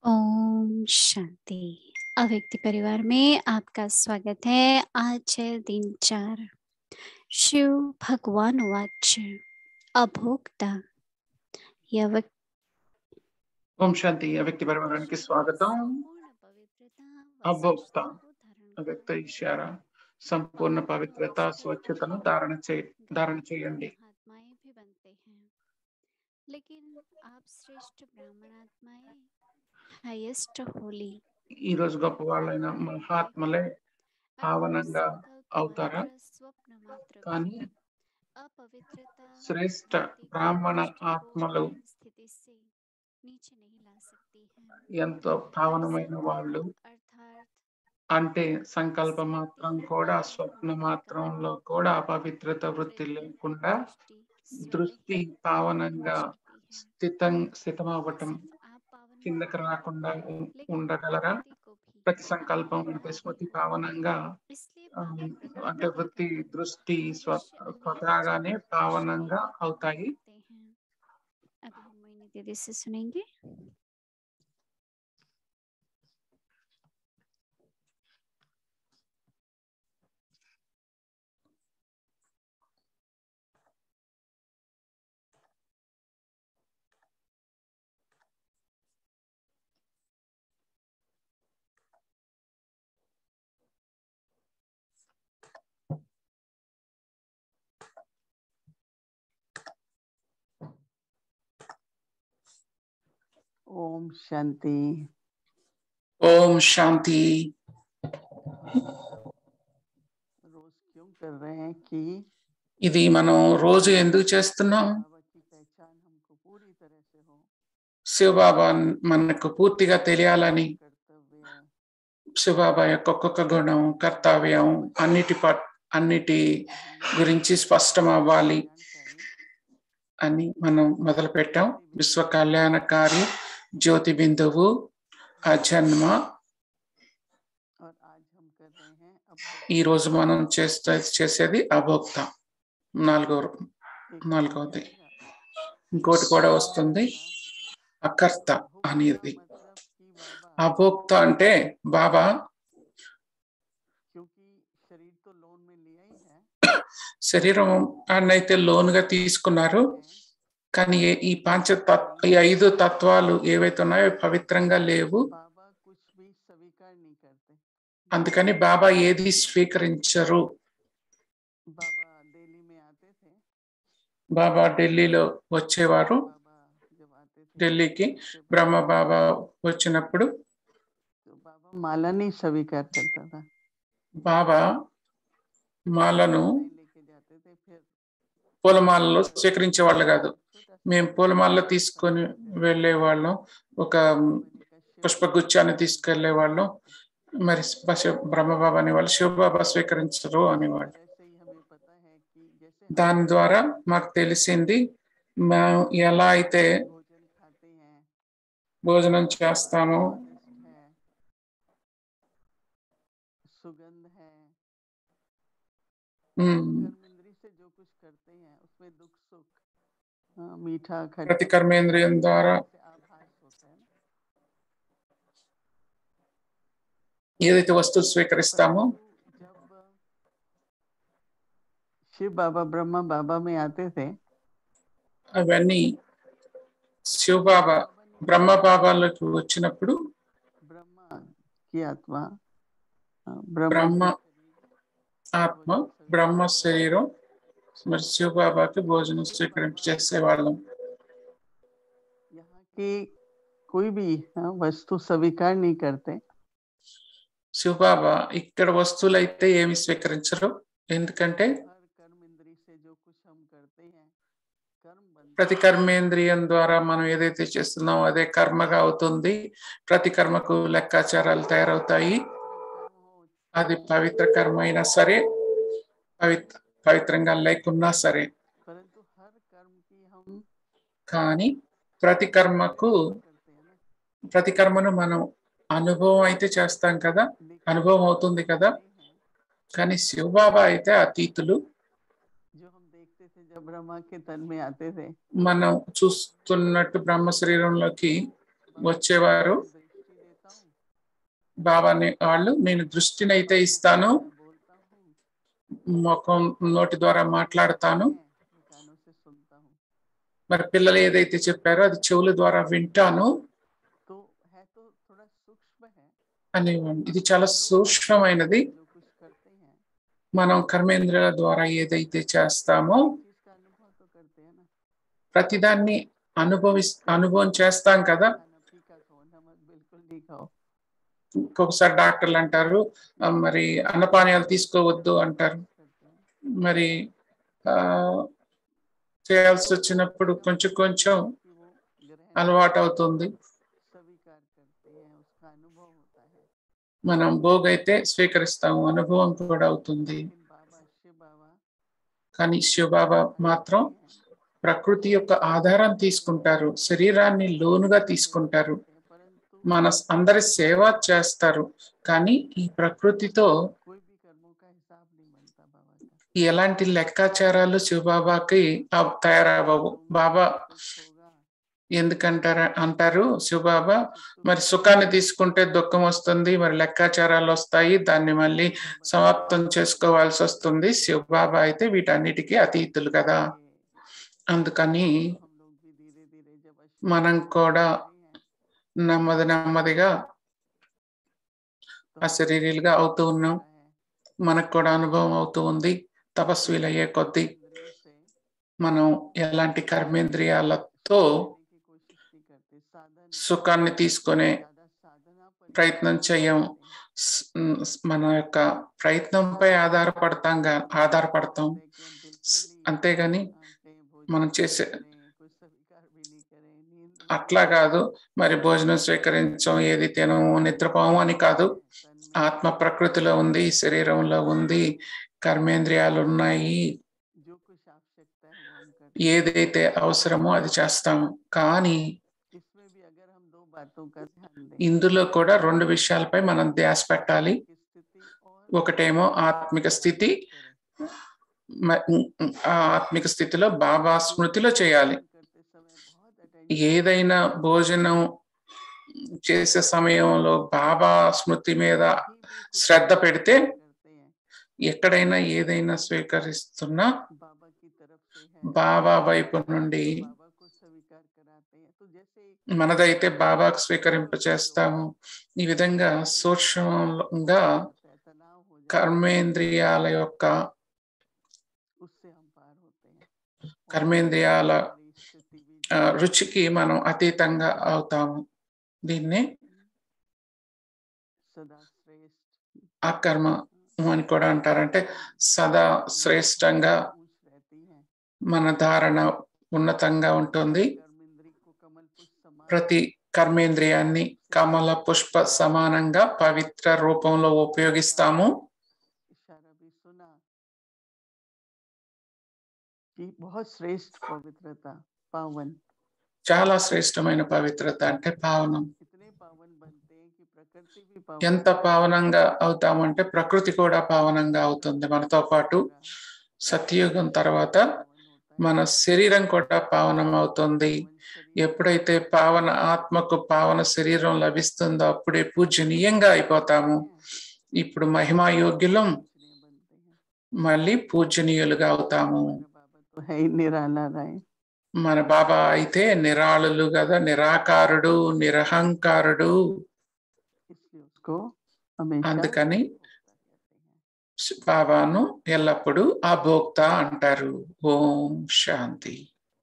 ओम शांति अव्यक्ति परिवार में आपका स्वागत है आज है दिन चार शिव भगवान वाच अभोक्ता यह व्यक्ति ఓం శాంతి వ్యక్తి పరిమాణానికి స్వాగతం అభోక్త వ్యక్త ఇషార సంపూర్ణ పవిత్రత స్వచ్ఛతను ధారణ చే ధారణ చేయండి आत्माएं भी बनते हैं लेकिन आप श्रेष्ठ ब्राह्मण आत्माएं हाईएस्ट होली ఈ రోజు గొప్ప వాళ్ళైన మహాత్మలే పావనంగా అవుతారా కానీ శ్రేష్ఠ బ్రాహ్మణ ఆత్మలు ఎంతో పావనమైన వాళ్ళు అంటే సంకల్ప మాత్రం కూడా స్వప్న మాత్రంలో కూడా అపవిత్రత వృత్తి లేకుండా దృష్టి పావనంగా స్థితం స్థితమవ్వటం కిందకి రాకుండా ఉ- ఉండగలరా ప్రతి సంకల్పం అంటే స్మృతి పావనంగా ఆ, అంటే వృత్తి దృష్టి స్వ స్వతహాగానే పావనంగా అవుతాయి अभी हम मोहिनी दीदी से सुनेंगे ओम शांति ఓం శాంతి रोज क्यों कर रहे हैं कि ఇది మనం రోజు ఎందుకు చేస్తున్నాం बाबा की पहचान हमको पूरी तरह से हो శివబాబా మనకు పూర్తిగా తెలియాలని कर्तव्य శివబాబా యొక్క ఒక్కొక్క గుణం కర్తవ్యం అన్నిటి పట్ అన్నిటి గురించి స్పష్టం అవ్వాలి जानकारी అని మనం మొదలు పెట్టాం విశ్వ కళ్యాణకారి జ్యోతి బిందువు అజన్మ और आज हम कर रहे हैं अब ఈ రోజు మనం చేస్తే చేసేది అభోక్త నాలుగో నాలుగవది ఇంకోటి కూడా వస్తుంది అకర్త అనేది मतलब कि बाबा అభోక్త అంటే బాబా क्योंकि शरीर तो लोन में लिया ही है శరీరం అన్నైతే లోనుగా తీసుకున్నారు కానీ ఏ- ఈ పంచ తత్ ఈ ఐదు తత్వాలు ఏవైతే ఉన్నాయో అవి పవిత్రంగా లేవు बाबा कुछ भी स्वीकार नहीं करते అందుకని బాబా ఏది స్వీకరించరు बाबा दिल्ली में आते थे బాబా ఢిల్లీలో వచ్చేవారు बाबा जब आते थे ఢిల్లీకి उसके बाद బ్రహ్మ బాబా వచ్చినప్పుడు तो बाबा माला नहीं स्वीकार करता था బాబా మాలను नहीं लेके जाते थे फिर పూలమాలలో స్వీకరించే వాళ్ళు కాదు छोटा सा మేము పూలమాలలో తీసుకొని వెళ్ళే వాళ్ళం ఒక పుష్పగుచ్చాన్ని తీసుకెళ్లే వాళ్ళం మరి శివ- బ్రహ్మబాబా అనేవాళ్ళు శివబాబా స్వీకరించరు అనేవాళ్ళు वैसे ही हमें पता है कि जैसे దాని ద్వారా మాకు తెలిసింది మేము ఎలా అయితే भोजन खाते हैं భోజనం చేస్తామో स्वादिष्ट है सुगंध है ఉమ్, कर्म इंद्री से जो कुछ करते हैं उसमें दुख सुख हाँ, मीठा खट्टा ప్రతి కర్మేంద్రియం ద్వారా से आभास होता है ना ఏదైతే వస్తువులు స్వీకరిస్తామో परंतु जब शिव बाबा ब्रह्मा बाबा में आते थे అవన్నీ శివబాబా బ్రహ్మ బాబాలోకి వచ్చినప్పుడు ब्रह्मा की आत्मा हाँ, ब्रह्मा ब्रह्म का शरीर ఆత్మ బ్రహ్మ శరీరం మరి శివబాబాకి భోజనం స్వీకరింప చేసేవాళ్ళం यहाँ की कोई भी हाँ, वस्तु स्वीकार नहीं करते శివబాబా ఇక్కడ వస్తువులు అయితే ఏమి స్వీకరించరు ఎందుకంటే हर कर्म इंद्री से जो कुछ हम करते हैं कर्म बनता ప్రతి కర్మేంద్రియం ద్వారా మనం ఏదైతే చేస్తున్నామో అదే కర్మగా అవుతుంది ప్రతి కర్మకు లెక్కాచారాలు తయారవుతాయి कर्म हो అది పవిత్ర కర్మ అయినా సరే పవిత్ర పవిత్రంగా లేకున్నా సరే परंतु हर कर्म की हम కానీ ప్రతి కర్మకు करते हैं ना ప్రతి కర్మను మనం అనుభవం అయితే చేస్తాం కదా लेकिन అనుభవం అవుతుంది కదా ये हैं కానీ శివబాబా అయితే అతీతులు जो हम देखते थे जब ब्रह्मा के तन में आते थे మనం చూస్తున్నట్టు బ్రహ్మ శరీరంలోకి వచ్చేవారు బాబాని వాళ్ళు నేను దృష్టిని అయితే ఇస్తాను मैं बोलता हूँ ముఖం నోటి ద్వారా మాట్లాడతాను मैं कानों से सुनता हूँ మరి పిల్లలు ఏదైతే చెప్పారో అది చెవుల ద్వారా వింటాను तो है तो थोड़ा सूक्ष्म है అని ఇది చాలా సూక్ష్మమైనది जो कुछ करते हैं మనం కర్మేంద్రియాల ద్వారా ఏదైతే చేస్తామో चीज का अनुभव तो करते हैं ना ప్రతిదాన్ని అనుభవి అనుభవం చేస్తాం కదా खाना फीका खाओ नमक बिल्कुल नहीं खाओ ఒక్కొక్కసారి డాక్టర్లు అంటారు "ఆ, మరి అన్నపానీయాలు తీసుకోవద్దు అంటారు करते हैं మరి ఆ చేయాల్సి వచ్చినప్పుడు కొంచెం కొంచెం कि वो ग्रहण అలవాటు అవుతుంది स्वीकार करते हैं उसका अनुभव होता है మనం భోగైతే స్వీకరిస్తాము అనుభవం కూడా అవుతుంది लेकिन बाबा शिव बाबा కానీ శివబాబా మాత్రం ప్రకృతి యొక్క ఆధారం తీసుకుంటారు శరీరాన్ని లోనుగా తీసుకుంటారు परंतु మన అందరి సేవ చేస్తారు కానీ ఈ ప్రకృతితో कोई भी कर्मों का हिसाब नहीं बनता बाबा का ఎలాంటి లెక్కాచారాలు శివబాబాకి ఆ- తయారవ్వవు బాబా सुख होगा ఎందుకంటారా అంటారు శివబాబా మరి సుఖాన్ని తీసుకుంటే దుఃఖం వస్తుంది మరి లెక్కాచారాలు వస్తాయి దాన్ని మళ్ళీ సమాప్తం చేసుకోవాల్సి వస్తుంది శివబాబా అయితే వీటన్నిటికీ అతీతులు కదా అందుకని हम लोग भी धीरे धीरे जब अश्विनी మనం కూడా कर रहे हैं, నెమ్మది నెమ్మదిగా तो అశరీరీలుగా అవుతూ ఉన్నాం है మనకు కూడా అనుభవం అవుతూ ఉంది తపస్విలు అయ్యే కొద్దీ इंद्रियों से మనం ఎలాంటి కర్మేంద్రియాలతో करने की कोशिश नहीं करते साधन సుఖాన్ని తీసుకునే ज्यादा साधना पर ప్రయత్నం చెయ్యం స్- మ్, మన యొక్క ప్రయత్నంపై ఆధారపడతాంగా ఆధారపడతాం స్- అంతేగాని మనం చేసే అట్లా కాదు మరి భోజనం స్వీకరించం ఏది తినము నిద్రపోము అని కాదు ఆత్మ ప్రకృతిలో ఉంది శరీరంలో ఉంది కర్మేంద్రియాలు ఉన్నాయి जो कुछ आवश्यकता है वो हम करते ఏదైతే అవసరమో అది చేస్తాము కానీ हैं। इसमें भी अगर हम दो बातों का ध्यान दें ఇందులో కూడా రెండు విషయాలపై మనం ధ్యాస పెట్టాలి की स्थिति और ఒకటేమో ఆత్మిక స్థితి करें। మ- ఆ ఆత్మిక స్థితిలో బాబా స్మృతిలో చేయాలి करते समय बहुत attention ఏదైనా భోజనం చేసే సమయంలో బాబా స్మృతి మీద कहीं भी कुछ శ్రద్ధ పెడితే करते हैं ఎక్కడైనా ఏదైనా స్వీకరిస్తున్నా बाबा की तरफ से है బాబా వైపు నుండి बाबा को स्वीकार कराते हैं तो जैसे एक మనదైతే బాబాకు స్వీకరింప చేస్తాము ఈ విధంగా సూక్ష్మంగా होता है, तनाव हो जाता है, కర్మేంద్రియాల యొక్క उससे हम पार होते हैं और కర్మేంద్రియాల हमारी स्थिति भी ఆ, రుచికి మనం అతీతంగా అవుతాము దీన్ని सदा श्रेष्ठ అకర్మ అని కూడా అంటారంటే సదా శ్రేష్టంగా ऊंच रहती है మన ధారణ ఉన్నతంగా ఉంటుంది कर्मेंद्री को कमल पुष्प समान ప్రతి కర్మేంద్రియాన్ని కమల పుష్ప సమానంగా పవిత్ర రూపంలో ఉపయోగిస్తాము इशारा भी सुना कि बहुत श्रेष्ठ पवित्रता पावन చాలా శ్రేష్టమైన పవిత్రత అంటే పావనం इतने पावन बनते हैं कि प्रकृति भी पावन ఎంత పావనంగా అవుతామంటే ప్రకృతి కూడా పావనంగా అవుతుంది మనతో పాటు సత్యయుగం తర్వాత మన శరీరం కూడా పావనం అవుతుంది ఎప్పుడైతే పావన ఆత్మకు పావన శరీరం లభిస్తుందో అప్పుడే పూజనీయంగా అయిపోతాము ఇప్పుడు మహిమా యోగ్యులం మళ్ళీ పూజనీయులుగా అవుతాము बाबा तो है ही निराला राय మన బాబా అయితే నిరాళులు కదా నిరాకారుడు నిరహంకారుడు इसलिए उसको हमेशा అందుకని भोक्ता कहते हैं। బాబాను ఎల్లప్పుడూ అభోక్త అంటారు ఓం శాంతి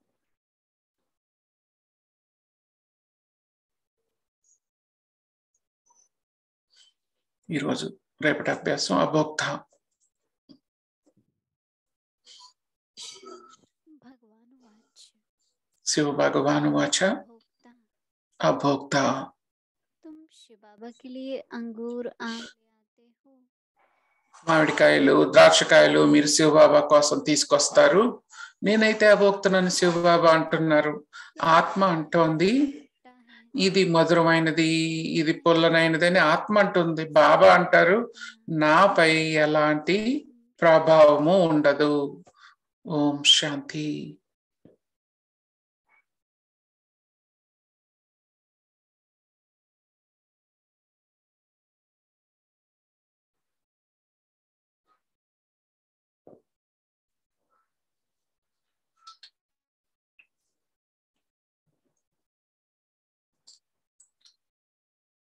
ఈరోజు రేపటి అభ్యాసం అభోక్త भगवान वाच శివ భగవాను వాచ भोक्ता అభోక్త तुम शिव बाबा के लिए अंगूर आम ले आते हो మామిడికాయలు ద్రాక్షకాయలు మీరు శివబాబా కోసం తీసుకొస్తారు నేనైతే అభోక్తనని శివబాబా అంటున్నారు ఆత్మ అంటోంది खट्टा है ఇది మధురమైనది ఇది పుల్లనైనది అని ఆత్మ అంటుంది బాబా అంటారు నాపై ఎలాంటి ప్రభావము ఉండదు ఓం శాంతి